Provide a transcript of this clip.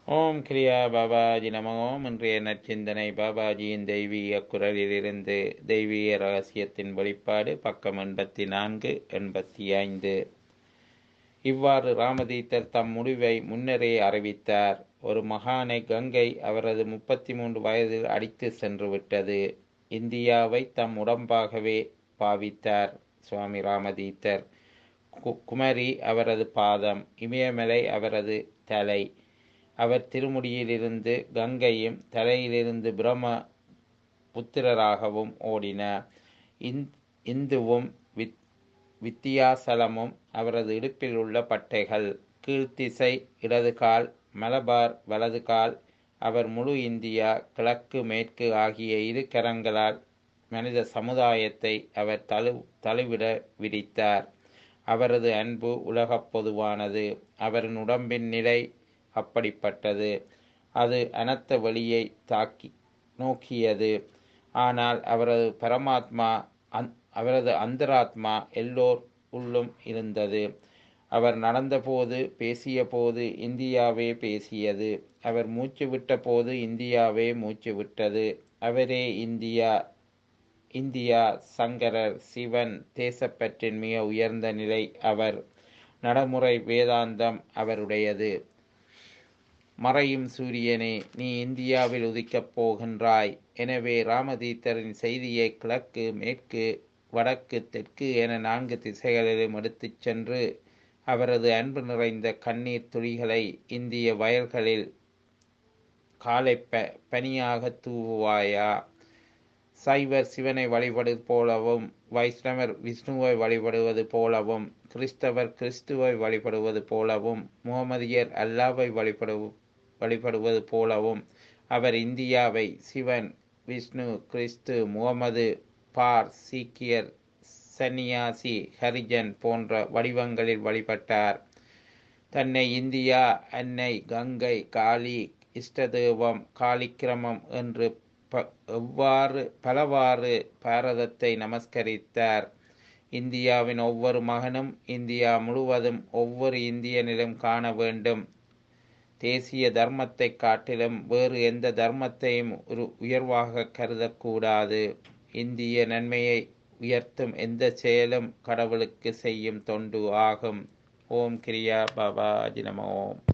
ஓம் கிரியா பாபாஜி நம ஓம் இன்றைய நற்சிந்தனை பாபாஜியின் தெய்வீக குரலிலிருந்து தெய்வீக ரகசியத்தின் வெளிப்பாடு பக்கம் எண்பத்தி நான்கு எண்பத்தி ஐந்து இவ்வாறு ராமதீத்தர் தம் முடிவை முன்னரே அறிவித்தார் ஒரு மகானை கங்கை அவரது முப்பத்தி மூன்று வயதில் அடித்து சென்று விட்டது இந்தியாவை தம் உடம்பாகவே பாவித்தார் சுவாமி ராமதீத்தர் கு- குமரி அவரது பாதம் இமயமலை அவரது தலை அவர் திருமுடியிலிருந்து கங்கையும் தலையிலிருந்து பிரம்ம புத்திரராகவும் ஓடின இந்- இந்துவும் வித் வித்தியாசலமும் அவரது இடுப்பில் உள்ள பட்டைகள் கீழ்த்திசை இடது கால் மலபார் வலது கால் அவர் முழு இந்தியா கிழக்கு மேற்கு ஆகிய இரு கரங்களால் மனித சமுதாயத்தை அவர் தழு தழுவிட விரித்தார் அவரது அன்பு உலகப் பொதுவானது அவரின் உடம்பின் நிலை அப்படிப்பட்டது அது அனத்த வழியை தாக்கி நோக்கியது ஆனால் அவரது பரமாத்மா அந் அவரது அந்தராத்மா எல்லோர் உள்ளும் இருந்தது அவர் நடந்தபோது பேசியபோது இந்தியாவே பேசியது அவர் மூச்சு விட்ட போது இந்தியாவே மூச்சு விட்டது அவரே இந்தியா இந்தியா சங்கரர் சிவன் தேசப்பற்றின் மிக உயர்ந்த நிலை அவர் நடைமுறை வேதாந்தம் அவருடையது மறையும் சூரியனே நீ இந்தியாவில் உதிக்கப் போகின்றாய் எனவே ராமதீத்தரின் செய்தியை கிழக்கு மேற்கு வடக்கு தெற்கு என நான்கு திசைகளிலும் எடுத்துச் சென்று அவரது அன்பு நிறைந்த கண்ணீர் துளிகளை இந்திய வயல்களில் காலை ப பனியாக தூவுவாயா சைவர் சிவனை வழிபடுவது போலவும் வைஷ்ணவர் விஷ்ணுவை வழிபடுவது போலவும் கிறிஸ்தவர் கிறிஸ்துவை வழிபடுவது போலவும் முகமதியர் அல்லாவை வழிபடு வழிபடுவது போலவும் அவர் இந்தியாவை சிவன் விஷ்ணு கிறிஸ்து முகமது பார் சீக்கியர் சன்னியாசி ஹரிஜன் போன்ற வடிவங்களில் வழிபட்டார் தன்னை இந்தியா அன்னை கங்கை காளி இஷ்டதேவம் காளிக்கிரமம் என்று ப- எவ்வாறு பலவாறு பாரதத்தை நமஸ்கரித்தார் இந்தியாவின் ஒவ்வொரு மகனும் இந்தியா முழுவதும் ஒவ்வொரு இந்தியனிலும் காண வேண்டும் தேசிய தர்மத்தை காட்டிலும் வேறு எந்த தர்மத்தையும் ஒரு உயர்வாக கருதக்கூடாது இந்திய நன்மையை உயர்த்தும் எந்த செயலும் கடவுளுக்கு செய்யும் தொண்டு ஆகும் ஓம் கிரியா பாபா நம ஓம்